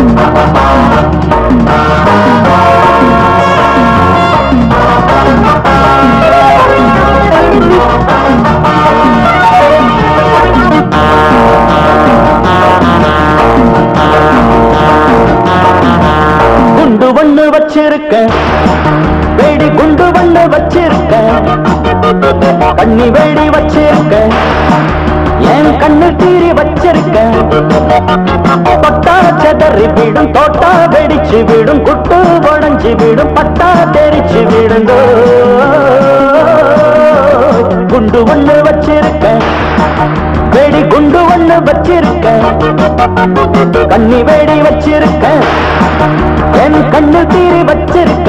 குண்டு ஒண்ணு வச்சிருக்க வெடி குண்டு ஒண்ணு வச்சிருக்க கண்ணி வெடி வச்சிருக்க என் கண்ணு தீரி வச்சிருக்க தொட்டா செதறி விடும் தோட்டா வெடிச்சு விடும் குட்டு உடஞ்சி விடும் பட்டா தெரிச்சு விடுங்க குண்டு ஒண்ணு வச்சிருக்க வெடி குண்டு ஒண்ணு வச்சிருக்க கண்ணி வெடி வச்சிருக்க என் கண்ணு தீரி வச்சிருக்க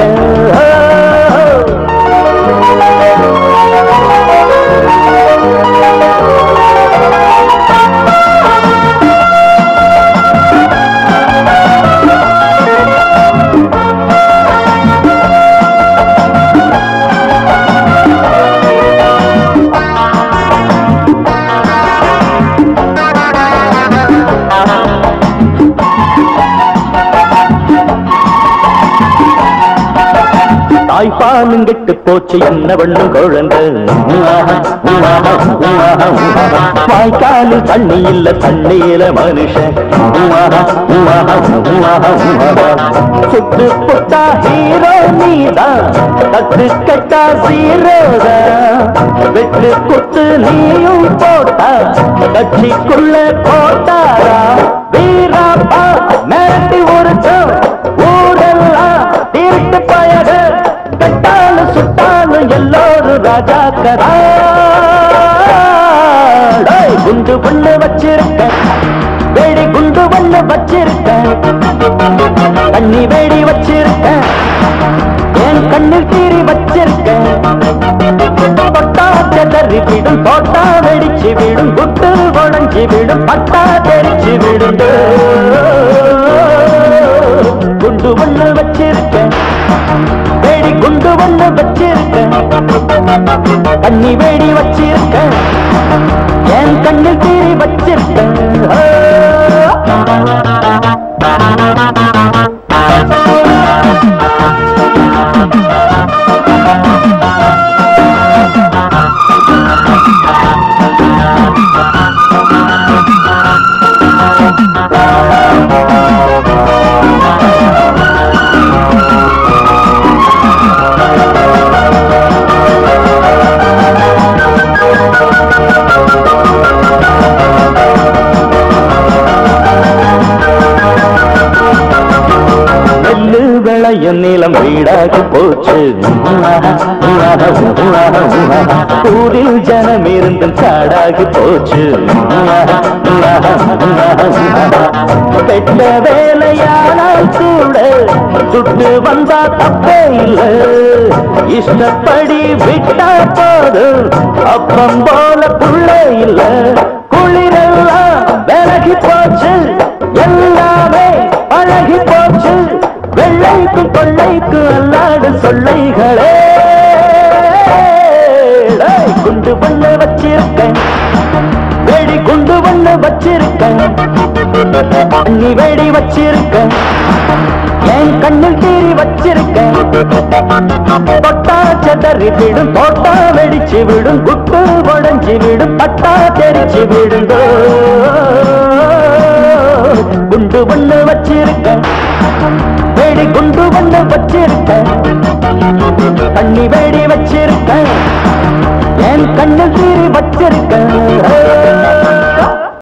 தாய்ப்பாலும் கெட்டு போச்சு என்ன பண்ணு குழந்தை வாய்க்காலு தண்ணி இல்ல தண்ணியில மனுஷன் சுட்டு புட்டா ஹீரோ நீதான் தட்டு கட்டா சீரோதா வெட்டு குத்து நீயும் போட்டா கட்சிக்குள்ள போட்டாரா வீராப்பா மிரட்டி உரிச்சோம் ஊரெல்லாம் திருட்டு பயக கட்டாலும் சுட்டாலும் எல்லோரும் ராஜாக்கரா டேய், குண்டு ஒண்ணு வச்சிருக்க வெடி குண்டு ஒண்ணு வச்சிருக்க தண்ணி வெடி வச்சிருக்க என் கண்ணில் தீரி வச்சிருக்க தொட்டா செதறி விடும் தோட்டா வெடிச்சு விடும் குட்டு உடஞ்சி விடும் பட்டா தெரிச்சு விடும் குண்டு ஒண்ணு வச்சிருக்க வெடி குண்டு ஒண்ணு வச்சிருக்க கண்ணி வெடி வச்சிருக்க என் கண்ணில் தீரி வச்சிருக்க நெல்லு விளையும் நிலம் வீடாகி போச்சு ஊரில் ஜனம் இருந்தும் காடாகி போச்சு கெட்ட வேலையானால் கூட சுட்டு வந்தா தப்பே இல்லை இஷ்டப்படி விட்டா போதும் அப்பம் போல புள்ள இல்ல குளிரெல்லாம் விலகி போச்சு எல்லாமே பழகி போச்சு வெள்ளைக்கும் கொள்ளைக்கும் அல்லாடு சொல்லைகளே டேய், குண்டு பண்ண வச்சிருக்கேன் வெடி குண்டு பண்ண வச்சிருக்கேன் அண்ணி வெடி வச்சிருக்கேன் என் கண்ணில் தீரி வச்சிருக்கேன் தொட்டா செதறி விடும் தோட்டா வெடிச்சு விடும் குட்டு உடஞ்சி விடும் பட்டா தெரிச்சு விடுங்க குண்டு ஒண்ணு வச்சிருக்கேன் வெடி குண்டு ஒண்ணு வச்சிருக்கேன் தண்ணி வெடி வச்சிருக்கேன் என் கண்ணில் தீரி வச்சிருக்கேன்